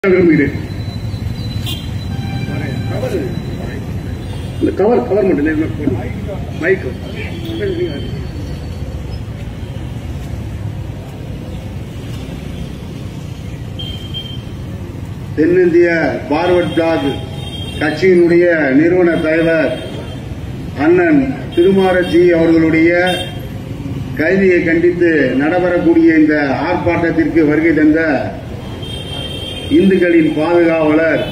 விரும்புகிறேன் இந்த cover cover மட்டும் இல்லை, இன்னும் போடு. மைக் தென்னிந்திய பார்வர்ட் பிளாக் கட்சியினுடைய நிறுவன தலைவர் அண்ணன் திருமாரஜி அவர்களுடைய கைதியை கண்டித்து நடைபெறக்கூடிய இந்த ஆர்ப்பாட்டத்திற்கு வருகை தந்த இந்துக்களின் பாதுகாவலர்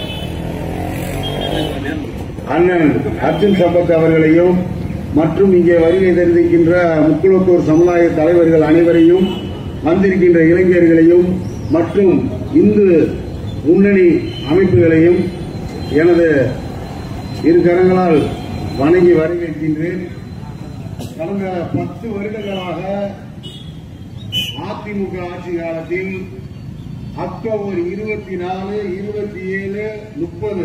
அண்ணன் அர்ஜுன் சம்பத் அவர்களையும் மற்றும் இங்கே வருகை தந்திருக்கின்ற முக்குளத்தூர் சமுதாய தலைவர்கள் அனைவரையும் வந்திருக்கின்ற இளைஞர்களையும் மற்றும் இந்து முன்னணி அமைப்புகளையும் எனது இரு கரங்களால் வணங்கி வரவேற்கின்றேன் கடந்த பத்து வருடங்களாக அதிமுக ஆட்சி காலத்தில் அக்டோபர் இருபத்தி நாலு இருபத்தி ஏழு முப்பது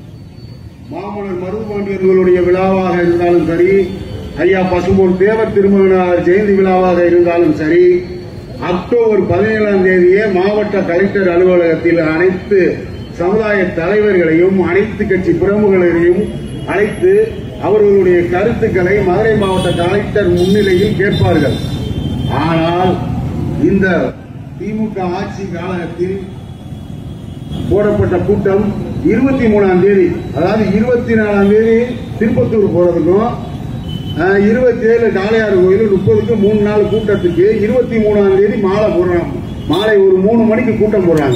மாமன்னர் மருதுபாண்டியர்களுடைய விழாவாக இருந்தாலும் சரி ஐயா பசும்பொன் தேவர் திருமகனார் ஜெயந்தி விழாவாக இருந்தாலும் சரி அக்டோபர் பதினேழாம் தேதியே மாவட்ட கலெக்டர் அலுவலகத்தில் அனைத்து சமுதாய தலைவர்களையும் அனைத்து கட்சி பிரமுகர்களையும் அழைத்து அவர்களுடைய கருத்துக்களை மதுரை மாவட்ட கலெக்டர் முன்னிலையில் கேட்பார்கள் ஆனால் இந்த திமுக ஆட்சி காலத்தில் போடப்பட்ட கூட்டம் இருபத்தி மூணாம் தேதி அதாவது இருபத்தி நாலாம் தேதி திருப்பத்தூர் போறதுக்கும் இருபத்தி ஏழு காளையார் கோயில் முப்பதுக்கு மூணு நாள் கூட்டத்துக்கு இருபத்தி மூணாம் தேதி மாலை போடுறாங்க மாலை ஒரு மூணு மணிக்கு கூட்டம் போடுறாங்க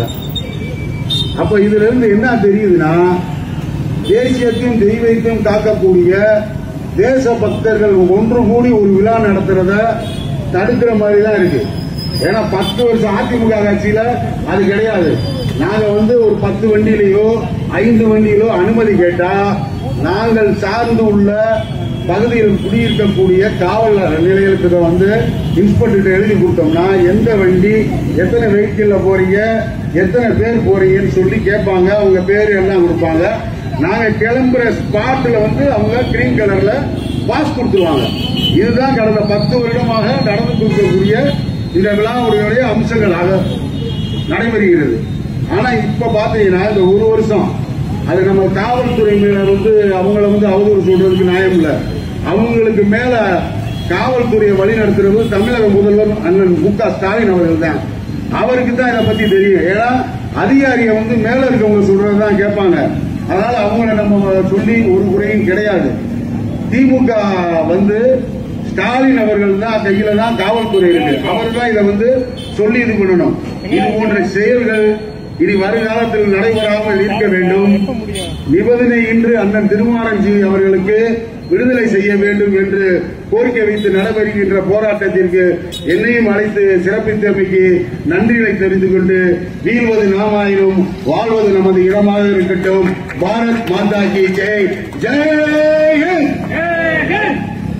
அப்ப இதுல இருந்து என்ன தெரியுதுன்னா தேசியத்தையும் தெய்வத்தையும் காக்கக்கூடிய தேச பக்தர்கள் ஒன்று கூடி ஒரு விழா நடத்துறத தடுக்கிற மாதிரி தான் இருக்கு ஏன்னா பத்து வருஷம் அதிமுக கட்சியில அது கிடையாது நாங்க வந்து ஒரு பத்து வண்டியிலயோ ஐந்து வண்டியிலோ அனுமதி கேட்டா நாங்கள் சார்ந்து உள்ள பகுதியில் குடியிருக்கக்கூடிய காவல் நிலையத்துக்கு வந்து இன்ஸ்பெக்டர் எழுதி கொடுத்தோம்னா எந்த வண்டி எத்தனை வெஹிக்கிள்ல போறீங்க எத்தனை பேர் போறீங்கன்னு சொல்லி கேட்பாங்க அவங்க பேர் எல்லாம் கொடுப்பாங்க நாங்க கிளம்புற ஸ்பாட்ல வந்து அவங்க கிரீன் கலர்ல பாஸ் கொடுத்துருவாங்க இதுதான் கடந்த பத்து வருடமாக நடந்து கொடுக்கக்கூடிய இந்த விழாவுடைய அம்சங்களாக நடைபெறுகிறது ஆனா இப்ப பாத்தீங்கன்னா இந்த ஒரு வருஷம் அது நம்ம காவல்துறை மேல வந்து அவங்கள வந்து அவதூறு சொல்றதுக்கு நியாயம் இல்ல அவங்களுக்கு மேல காவல்துறையை வழி நடத்துறது தமிழக முதல்வர் அண்ணன் மு க ஸ்டாலின் அவர்கள் தான் அவருக்கு தான் இதை பத்தி தெரியும் ஏன்னா அதிகாரியை வந்து மேல இருக்கவங்க சொல்றதுதான் கேட்பாங்க அதனால அவங்கள நம்ம சொல்லி ஒரு குறையும் கிடையாது திமுக வந்து ஸ்டாலின் அவர்கள் தான் கையில தான் காவல்துறை இருக்கு அவர் தான் இதை வந்து சொல்லி இது பண்ணணும் இது போன்ற செயல்கள் இனி வருங்காலத்தில் நடைபெறாமல் இருக்க வேண்டும் நிபந்தனை இன்று அண்ணன் திருமாரஞ்சி அவர்களுக்கு விடுதலை செய்ய வேண்டும் என்று கோரிக்கை வைத்து நடைபெறுகின்ற போராட்டத்திற்கு என்னையும் அழைத்து சிறப்பித்தமைக்கு நன்றிகளை தெரிந்து கொண்டு வீழ்வது நாமாயினும் வாழ்வது நமது இடமாக இருக்கட்டும் பாரத் மாதா கி ஜெய் ஜெய் ஹிந்த்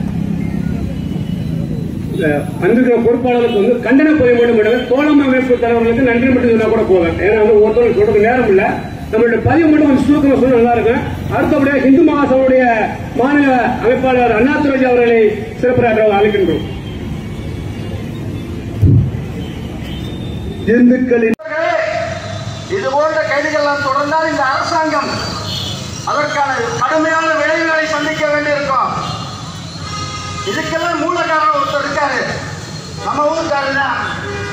அன்பிற்கிற பொறுப்பாளருக்கு வந்து கண்டன பதிவு மட்டும் விடல தோழமை அமைப்பு தலைவர்களுக்கு நன்றி மட்டும் சொன்னா கூட போதும் ஏன்னா வந்து ஒருத்தர் சொல்றது நேரம் இல்ல நம்மளுடைய பதிவு மட்டும் கொஞ்சம் சுருக்கமா சொன்னா நல்லா இருக்கும் அடுத்தபடியாக இந்து மகாசபையுடைய மாநில அமைப்பாளர் அண்ணாதுராஜ் அவர்களை சிறப்பாக அழைக்கின்றோம் இந்துக்களின் இது போன்ற கைதுகள்லாம் தொடர்ந்தால் இந்த அரசாங்கம் அதற்கான கடுமையான விளைவுகளை சந்திக்க வேண்டியிருக்கும் இதுக்கெல்லாம் மூல காரணம் ஒருத்தர் இருக்காரு நம்ம ஊருக்காரர் தான்